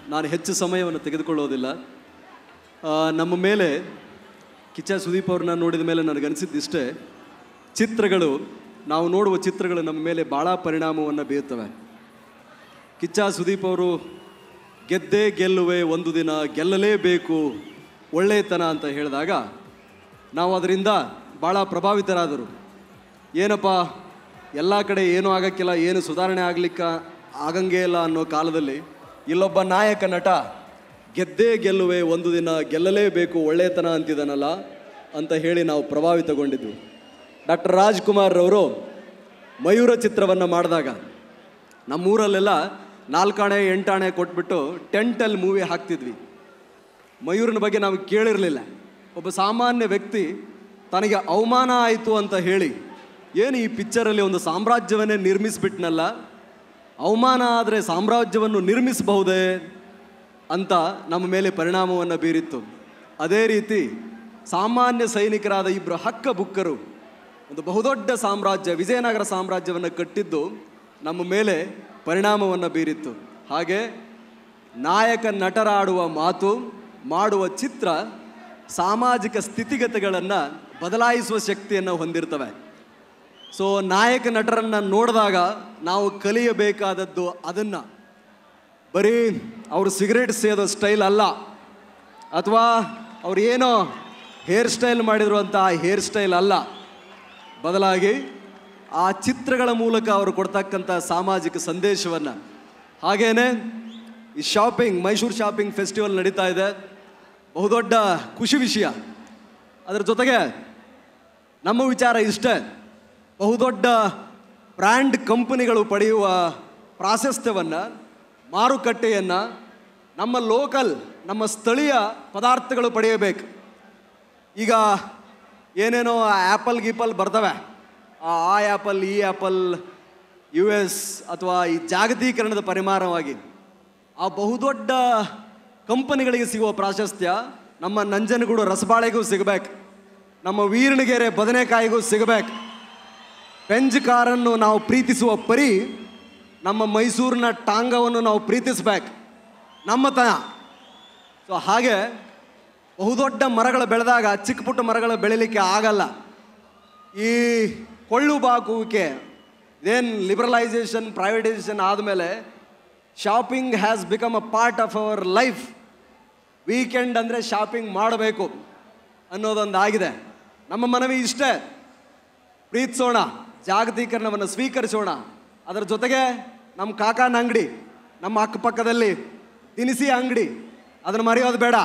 ನಾನು ಹೆಚ್ಚು ಸಮಯವನ್ನು ತೆಗೆದುಕೊಳ್ಳೋದಿಲ್ಲ ಆ, ನಮ್ಮ ಮೇಲೆ ಕಿಚ್ಚ ಸುದೀಪ್ ಅವ್ರನ್ನ ನೋಡಿದ ಮೇಲೆ ನನಗನ್ಸಿದ್ದಿಷ್ಟೇ ಚಿತ್ರಗಳು ನಾವು ನೋಡುವ ಚಿತ್ರಗಳು ನಮ್ಮ ಮೇಲೆ ಭಾಳ ಪರಿಣಾಮವನ್ನು ಬೀರ್ತವೆ ಕಿಚ್ಚ ಸುದೀಪ್ ಅವರು ಗೆದ್ದೇ ಗೆಲ್ಲುವೆ ಒಂದು ದಿನ ಗೆಲ್ಲಲೇಬೇಕು ಒಳ್ಳೆಯತನ ಅಂತ ಹೇಳಿದಾಗ ನಾವು ಅದರಿಂದ ಭಾಳ ಪ್ರಭಾವಿತರಾದರು ಏನಪ್ಪ ಎಲ್ಲ ಕಡೆ ಏನೂ ಆಗಕ್ಕಿಲ್ಲ ಏನು ಸುಧಾರಣೆ ಆಗ್ಲಿಕ್ಕ ಆಗಂಗೇ ಇಲ್ಲ ಅನ್ನೋ ಕಾಲದಲ್ಲಿ ಇಲ್ಲೊಬ್ಬ ನಾಯಕ ನಟ ಗೆದ್ದೇ ಗೆಲ್ಲುವೆ ಒಂದು ದಿನ ಗೆಲ್ಲಲೇಬೇಕು ಒಳ್ಳೆಯತನ ಅಂತಿದ್ದಾನಲ್ಲ ಅಂತ ಹೇಳಿ ನಾವು ಪ್ರಭಾವಿತಗೊಂಡಿದ್ವಿ ಡಾಕ್ಟರ್ ರಾಜ್ಕುಮಾರ್ ಅವರು ಮಯೂರ ಚಿತ್ರವನ್ನು ಮಾಡಿದಾಗ ನಮ್ಮೂರಲ್ಲೆಲ್ಲ ನಾಲ್ಕಾಣೆ ಎಂಟಾಣೆ ಕೊಟ್ಬಿಟ್ಟು ಟೆಂಟಲ್ಲಿ ಮೂವಿ ಹಾಕ್ತಿದ್ವಿ ಮಯೂರನ ಬಗ್ಗೆ ನಾವು ಕೇಳಿರಲಿಲ್ಲ ಒಬ್ಬ ಸಾಮಾನ್ಯ ವ್ಯಕ್ತಿ ತನಗೆ ಅವಮಾನ ಆಯಿತು ಅಂತ ಹೇಳಿ ಏನು ಈ ಪಿಕ್ಚರಲ್ಲಿ ಒಂದು ಸಾಮ್ರಾಜ್ಯವನ್ನೇ ನಿರ್ಮಿಸಿಬಿಟ್ನಲ್ಲ ಅವಮಾನ ಆದರೆ ಸಾಮ್ರಾಜ್ಯವನ್ನು ನಿರ್ಮಿಸಬಹುದೇ ಅಂತ ನಮ್ಮ ಮೇಲೆ ಪರಿಣಾಮವನ್ನು ಬೀರಿತ್ತು ಅದೇ ರೀತಿ ಸಾಮಾನ್ಯ ಸೈನಿಕರಾದ ಇಬ್ಬರು ಹಕ್ಕ ಬುಕ್ಕರು ಒಂದು ಬಹುದೊಡ್ಡ ಸಾಮ್ರಾಜ್ಯ ವಿಜಯನಗರ ಸಾಮ್ರಾಜ್ಯವನ್ನು ಕಟ್ಟಿದ್ದು ನಮ್ಮ ಮೇಲೆ ಪರಿಣಾಮವನ್ನು ಬೀರಿತ್ತು ಹಾಗೆ ನಾಯಕ ನಟರಾಡುವ ಮಾತು ಮಾಡುವ ಚಿತ್ರ ಸಾಮಾಜಿಕ ಸ್ಥಿತಿಗತಿಗಳನ್ನು ಬದಲಾಯಿಸುವ ಶಕ್ತಿಯನ್ನು ಹೊಂದಿರ್ತವೆ ಸೊ ನಾಯಕ ನಟರನ್ನು ನೋಡಿದಾಗ ನಾವು ಕಲಿಯಬೇಕಾದದ್ದು ಅದನ್ನು ಬರೀ ಅವರು ಸಿಗರೇಟ್ ಸೇದೋ ಸ್ಟೈಲ್ ಅಲ್ಲ ಅಥವಾ ಅವ್ರು ಏನೋ ಹೇರ್ ಸ್ಟೈಲ್ ಮಾಡಿದ್ರು ಅಂತ ಆ ಹೇರ್ ಸ್ಟೈಲ್ ಅಲ್ಲ ಬದಲಾಗಿ ಆ ಚಿತ್ರಗಳ ಮೂಲಕ ಅವರು ಕೊಡ್ತಕ್ಕಂಥ ಸಾಮಾಜಿಕ ಸಂದೇಶವನ್ನು ಹಾಗೇನೆ ಈ ಶಾಪಿಂಗ್ ಮೈಸೂರು ಶಾಪಿಂಗ್ ಫೆಸ್ಟಿವಲ್ ನಡೀತಾ ಇದೆ ಬಹುದೊಡ್ಡ ಖುಷಿ ವಿಷಯ ಅದರ ಜೊತೆಗೆ ನಮ್ಮ ವಿಚಾರ ಇಷ್ಟೇ ಬಹುದೊಡ್ಡ ಬ್ರ್ಯಾಂಡ್ ಕಂಪನಿಗಳು ಪಡೆಯುವ ಪ್ರಾಶಸ್ತ್ಯವನ್ನು ಮಾರುಕಟ್ಟೆಯನ್ನು ನಮ್ಮ ಲೋಕಲ್ ನಮ್ಮ ಸ್ಥಳೀಯ ಪದಾರ್ಥಗಳು ಪಡೆಯಬೇಕು ಈಗ ಏನೇನೋ ಆ್ಯಪಲ್ ಗೀಪಲ್ ಬರ್ತವೆ ಆ ಆ ಆ್ಯಪಲ್ ಈ ಆ್ಯಪಲ್ ಯು ಎಸ್ ಅಥವಾ ಈ ಜಾಗತೀಕರಣದ ಪರಿಮಾಣವಾಗಿ ಆ ಬಹುದೊಡ್ಡ ಕಂಪನಿಗಳಿಗೆ ಸಿಗುವ ಪ್ರಾಶಸ್ತ್ಯ ನಮ್ಮ ನಂಜನಗೂಡು ರಸಬಾಳೆಗೂ ಸಿಗಬೇಕು ನಮ್ಮ ವೀರಣಗೆರೆ ಬದನೆಕಾಯಿಗೂ ಸಿಗಬೇಕು ಪೆಂಜ್ ಕಾರನ್ನು ನಾವು ಪ್ರೀತಿಸುವ ಪರಿ ನಮ್ಮ ಮೈಸೂರಿನ ಟಾಂಗವನ್ನು ನಾವು ಪ್ರೀತಿಸ್ಬೇಕು ನಮ್ಮತನ ಸೊ ಹಾಗೆ ಬಹುದೊಡ್ಡ ಮರಗಳು ಬೆಳೆದಾಗ ಚಿಕ್ಕ ಪುಟ್ಟ ಮರಗಳು ಬೆಳಿಲಿಕ್ಕೆ ಆಗಲ್ಲ ಈ ಕೊಳ್ಳು ಬಾಕುವಿಕೆ ಇದೇನು ಲಿಬರಲೈಸೇಷನ್ ಪ್ರೈವೇಟೈಸೇಷನ್ ಆದಮೇಲೆ shopping has become a part of our life weekend ಅಂದರೆ ಶಾಪಿಂಗ್ ಮಾಡಬೇಕು ಅನ್ನೋದೊಂದು ಆಗಿದೆ ನಮ್ಮ ಮನವಿ ಇಷ್ಟೇ ಪ್ರೀತಿಸೋಣ ಜಾಗತೀಕರಣವನ್ನು ಸ್ವೀಕರಿಸೋಣ ಅದರ ಜೊತೆಗೆ ನಮ್ಮ ಕಾಕಾನ ಅಂಗಡಿ ನಮ್ಮ ಅಕ್ಕಪಕ್ಕದಲ್ಲಿ ದಿನಸಿ ಅಂಗಡಿ ಅದನ್ನು ಮರೆಯೋದು ಬೇಡ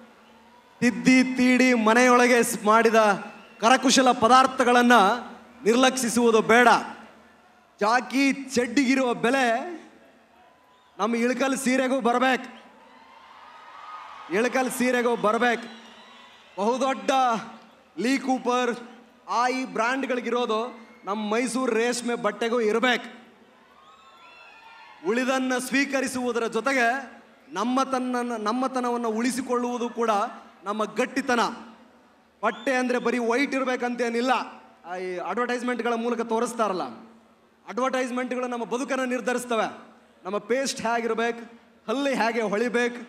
ತಿದ್ದಿ ತೀಡಿ ಮನೆಯೊಳಗೆ ಸ್- ಮಾಡಿದ ಕರಕುಶಲ ಪದಾರ್ಥಗಳನ್ನು ನಿರ್ಲಕ್ಷಿಸುವುದು ಬೇಡ ಜಾಕಿ ಚಡ್ಡಿಗಿರುವ ಬೆಲೆ ನಮ್ಮ ಇಳಕಲ್ ಸೀರೆಗೂ ಬರಬೇಕು ಇಳಕಲ್ ಸೀರೆಗೂ ಬರಬೇಕು ಬಹುದೊಡ್ಡ ಲೀ ಕೂಪರ್ ಆ ಈ ಬ್ರ್ಯಾಂಡ್ಗಳಿಗಿರೋದು ನಮ್ಮ ಮೈಸೂರು ರೇಷ್ಮೆ ಬಟ್ಟೆಗೂ ಇರಬೇಕು ಉಳಿದನ್ನು ಸ್ವೀಕರಿಸುವುದರ ಜೊತೆಗೆ ನಮ್ಮತನ ನಮ್ಮತನವನ್ನು ಉಳಿಸಿಕೊಳ್ಳುವುದು ಕೂಡ ನಮ್ಮ ಗಟ್ಟಿತನ ಬಟ್ಟೆ ಅಂದರೆ ಬರೀ ವೈಟ್ ಇರಬೇಕಂತೇನಿಲ್ಲ ಆ ಈ ಅಡ್ವರ್ಟೈಸ್ಮೆಂಟ್ಗಳ ಮೂಲಕ ತೋರಿಸ್ತಾರಲ್ಲ ಅಡ್ವರ್ಟೈಸ್ಮೆಂಟ್ಗಳು ನಮ್ಮ ಬದುಕನ್ನು ನಿರ್ಧರಿಸ್ತವೆ ನಮ್ಮ ಪೇಸ್ಟ್ ಹೇಗಿರ್ಬೇಕು ಹಲ್ಲಿ ಹೇಗೆ ಹೊಳಿಬೇಕು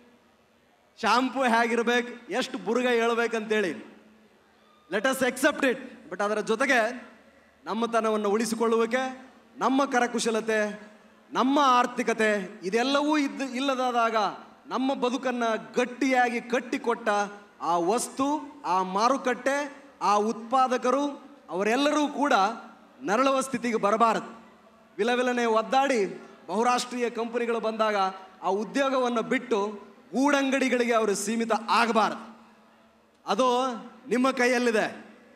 ಶಾಂಪು ಹೇಗಿರ್ಬೇಕು ಎಷ್ಟು ಬುರುಗ ಹೇಳ್ಬೇಕಂತೇಳಿ let us accept it but ಅದರ ಜೊತೆಗೆ ನಮ್ಮತನವನ್ನು ಉಳಿಸಿಕೊಳ್ಳುವಿಕೆ ನಮ್ಮ ಕರಕುಶಲತೆ ನಮ್ಮ ಆರ್ಥಿಕತೆ ಇದೆಲ್ಲವೂ ಇದ್ದು ಇಲ್ಲದಾದಾಗ ನಮ್ಮ ಬದುಕನ್ನು ಗಟ್ಟಿಯಾಗಿ ಕಟ್ಟಿಕೊಟ್ಟ ಆ ವಸ್ತು ಆ ಮಾರುಕಟ್ಟೆ ಆ ಉತ್ಪಾದಕರು ಅವರೆಲ್ಲರೂ ಕೂಡ ನರಳುವ ಸ್ಥಿತಿಗೆ ಬರಬಾರದು ವಿಲವಿಲನೆ ಒದ್ದಾಡಿ ಬಹುರಾಷ್ಟ್ರೀಯ ಕಂಪನಿಗಳು ಬಂದಾಗ ಆ ಉದ್ಯೋಗವನ್ನು ಬಿಟ್ಟು ಗೂಡಂಗಡಿಗಳಿಗೆ ಅವರು ಸೀಮಿತ ಆಗಬಾರದು ಅದು ನಿಮ್ಮ ಕೈಯಲ್ಲಿದೆ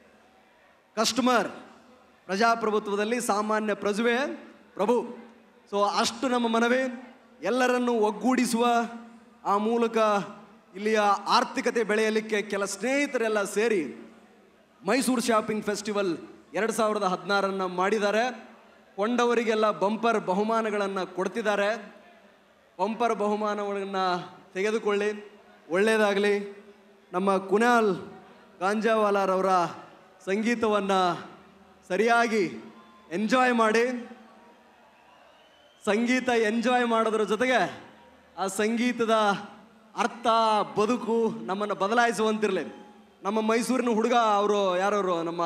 ಕಸ್ಟಮರ್ ಪ್ರಜಾಪ್ರಭುತ್ವದಲ್ಲಿ ಸಾಮಾನ್ಯ ಪ್ರಜುವೆ ಪ್ರಭು ಸೊ ಅಷ್ಟು ನಮ್ಮ ಮನವಿ ಎಲ್ಲರನ್ನು ಒಗ್ಗೂಡಿಸುವ ಆ ಮೂಲಕ ಇಲ್ಲಿಯ ಆರ್ಥಿಕತೆ ಬೆಳೆಯಲಿಕ್ಕೆ ಕೆಲ ಸ್ನೇಹಿತರೆಲ್ಲ ಸೇರಿ ಮೈಸೂರು ಶಾಪಿಂಗ್ ಫೆಸ್ಟಿವಲ್ ಎರಡು ಸಾವಿರದ ಹದಿನಾರನ್ನು ಮಾಡಿದ್ದಾರೆ ಕೊಂಡವರಿಗೆಲ್ಲ ಬಂಪರ್ ಬಹುಮಾನಗಳನ್ನು ಕೊಡ್ತಿದ್ದಾರೆ ಬಂಪರ್ ಬಹುಮಾನಗಳನ್ನು ತೆಗೆದುಕೊಳ್ಳಿ ಒಳ್ಳೆಯದಾಗಲಿ ನಮ್ಮ ಕುನಾಲ್ ಗಾಂಜಾವಾಲಾರವರ ಸಂಗೀತವನ್ನು ಸರಿಯಾಗಿ ಎಂಜಾಯ್ ಮಾಡಿ ಸಂಗೀತ ಎಂಜಾಯ್ ಮಾಡೋದ್ರ ಜೊತೆಗೆ ಆ ಸಂಗೀತದ ಅರ್ಥ ಬದುಕು ನಮ್ಮನ್ನು ಬದಲಾಯಿಸುವಂತಿರಲಿ ನಮ್ಮ ಮೈಸೂರಿನ ಹುಡುಗ ಅವರು ಯಾರವರು ನಮ್ಮ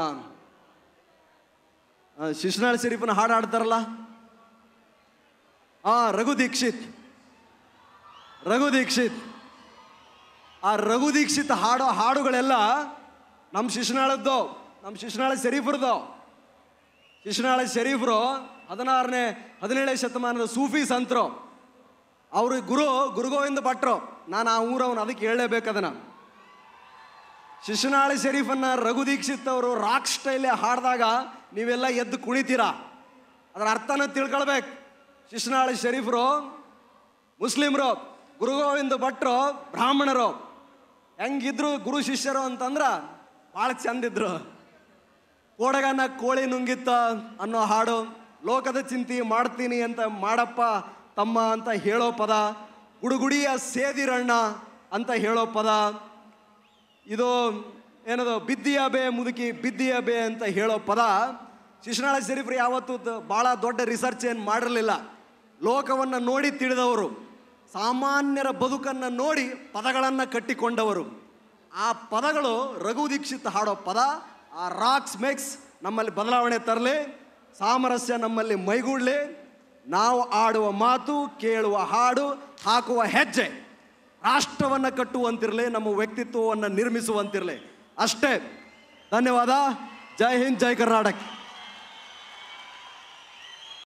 ಆ, ಶಿಶುನಾಳ ಶರೀಫನ ಹಾಡು ಹಾಡ್ತಾರಲ್ಲ ಆ ರಘು ದೀಕ್ಷಿತ್ ರಘು ದೀಕ್ಷಿತ್ ಆ ರಘು ದೀಕ್ಷಿತ್ ಹಾಡೋ ಹಾಡುಗಳೆಲ್ಲ ನಮ್ಮ ಶಿಶುನಾಳದ್ದು ನಮ್ಮ ಶಿಶುನಾಳ ಶರೀಫರದ್ದು ಶಿಶುನಾಳ ಶರೀಫರು ಹದಿನಾರನೇ ಹದಿನೇಳನೇ ಶತಮಾನದ ಸೂಫಿ ಸಂತರು ಅವರು ಗುರು ಗುರುಗೋವಿಂದ ಭಟ್ರು ನಾನು ಆ ಊರವನು ಅದಕ್ಕೆ ಹೇಳಲೇಬೇಕು ಅದನ್ನ ಶಿಶುನಾಳ ಶರೀಫನ್ನ ರಘು ದೀಕ್ಷಿತ್ ಅವರು ರಾಕ್ ಸ್ಟೈಲೇ ಹಾಡಿದಾಗ ನೀವೆಲ್ಲ ಎದ್ದು ಕುಣಿತೀರಾ ಅದರ ಅರ್ಥನ ತಿಳ್ಕೊಳ್ಬೇಕು ಶಿಶುನಾಳ ಶರೀಫರು ಮುಸ್ಲಿಮ್ರು ಗುರುಗೋವಿಂದ ಭಟ್ರು ಬ್ರಾಹ್ಮಣರು ಹೆಂಗಿದ್ರು ಗುರು ಶಿಷ್ಯರು ಅಂತಂದ್ರ ಭಾಳ ಚಂದಿದ್ರು ಕೋಡಗನ ಕೋಳಿ ನುಂಗಿತ್ತ ಅನ್ನೋ ಹಾಡು ಲೋಕದ ಚಿಂತೆ ಮಾಡ್ತೀನಿ ಅಂತ ಮಾಡಪ್ಪ ತಮ್ಮ ಅಂತ ಹೇಳೋ ಪದ ಗುಡುಗುಡಿಯ ಸೇದಿರಣ್ಣ ಅಂತ ಹೇಳೋ ಪದ ಇದು ಏನದು ಬಿದ್ದಿಯ ಬೇ ಮುದುಕಿ ಬಿದ್ದಿಯ ಬೇ ಅಂತ ಹೇಳೋ ಪದ ಶಿಶುನಾಳ ಶರೀಫರು ಯಾವತ್ತೂ ದ- ಭಾಳ ದೊಡ್ಡ ರಿಸರ್ಚ್ ಏನು ಮಾಡಿರಲಿಲ್ಲ ಲೋಕವನ್ನು ನೋಡಿ ತಿಳಿದವರು ಸಾಮಾನ್ಯರ ಬದುಕನ್ನು ನೋಡಿ ಪದಗಳನ್ನು ಕಟ್ಟಿಕೊಂಡವರು ಆ ಪದಗಳು ರಘು ದೀಕ್ಷಿತ್ ಹಾಡೋ ಪದ ಆ ರಾಕ್ಸ್ ಮೇಕ್ಸ್ ನಮ್ಮಲ್ಲಿ ಬದಲಾವಣೆ ತರಲಿ ಸಾಮರಸ್ಯ ನಮ್ಮಲ್ಲಿ ಮೈಗೂಡಲಿ ನಾವು ಆಡುವ ಮಾತು ಕೇಳುವ ಹಾಡು ಹಾಕುವ ಹೆಜ್ಜೆ ರಾಷ್ಟ್ರವನ್ನು ಕಟ್ಟುವಂತಿರಲಿ ನಮ್ಮ ವ್ಯಕ್ತಿತ್ವವನ್ನು ನಿರ್ಮಿಸುವಂತಿರಲಿ ಅಷ್ಟೇ ಧನ್ಯವಾದ ಜೈ ಹಿಂದ್ ಜೈ ಕರ್ನಾಟಕ